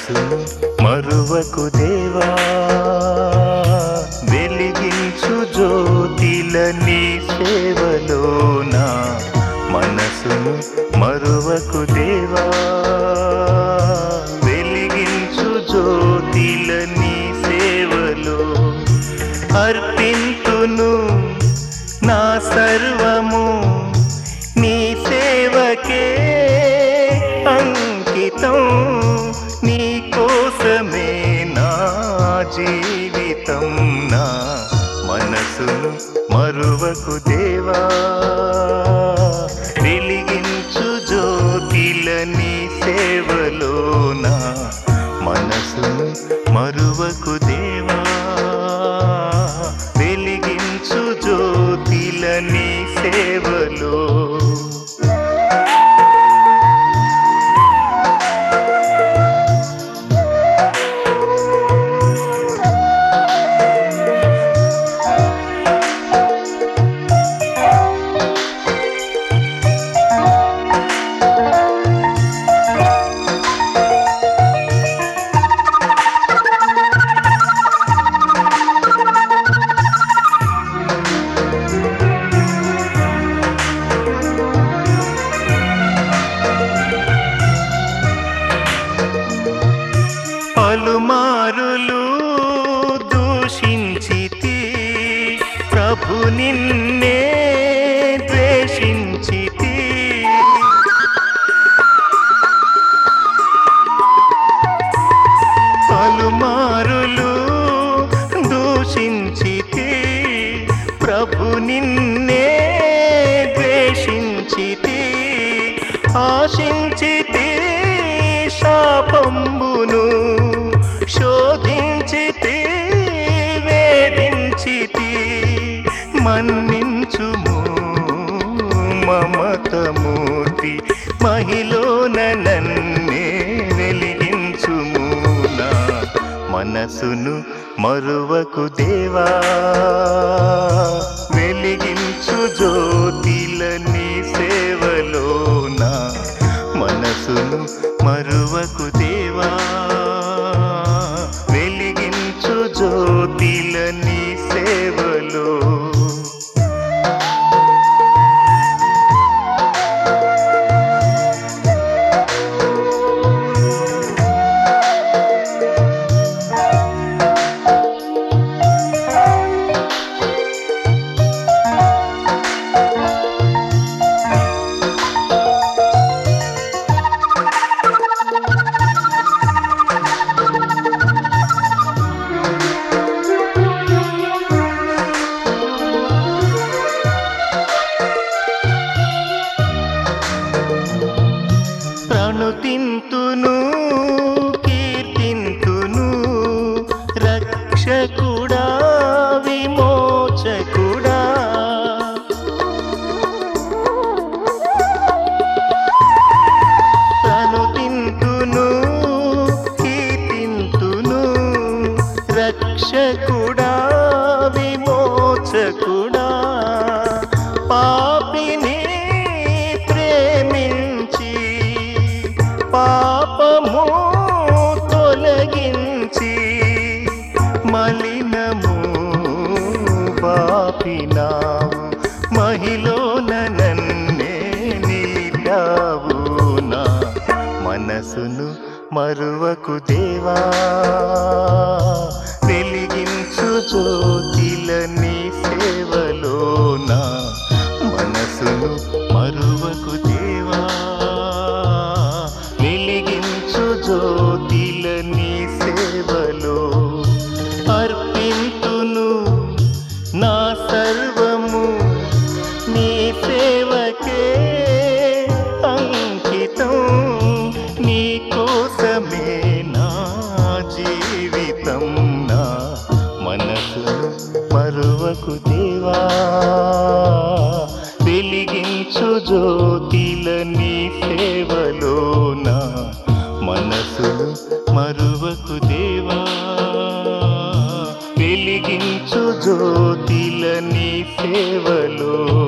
మనసును మరువకు దేవా వెలిగించు జ్యోతిల నీ సేవలోన మనసును మరువకు దేవా వెలిగించు జ్యోతిల నీ సేవలో అర్పింతును నా సర్వము నీ సేవకే అంకితం నీ కోసమే నా జీవితం నా మనసును మరువకు దేవా వెలిగించు జ్యోతిల నీ సేవలోన మనసును మరువకు దేవా వెలిగించు జ్యోతిల నీ సేవలో పలుమారులు దూషించితి ప్రభు నిన్నే ద్వేషించితి పలుమారులు దూషించితి ప్రభు నిన్నే ద్వేషించితి ఆశించితి శాపంబును శోధించితి వేధించితి మన్నించుము మమతమూర్తి మహిళన నన్నే వెలిగించుము నా మనసును మరువకు దేవా వెలిగించు జ్యోతిల నీ సేవలోన మనసును మరువకు దేవా వెలిగించు జ్యోతిల నీ సేవలో ప్రణుతింతును కీర్తింతును రక్షకుడా విమోచకుడా ప్రణుతింతును కీర్తింతును రక్షకుడా విమోచకుడా పాపిని ప్రేమించి పాపము తొలగించి మలినము పాపినావు మహిళన నన్నే నిలిపావు నా మనసును మరువకు దేవా వెలిగించు జ్యోతిల నీ సేవలోన మనసును మరువకు దేవా వెలిగించు జ్యోతిల నీ సేవలో అర్పింతును నా సర్వము నీ సేవకే అంకితం నీ కోసమే నా జీవితం నా మనసును మరువకు దేవా వెలిగించు జ్యోతిల నీ సేవలోన మనసును మరువకు దేవా వెలిగించు జ్యోతిల నీ సేవలో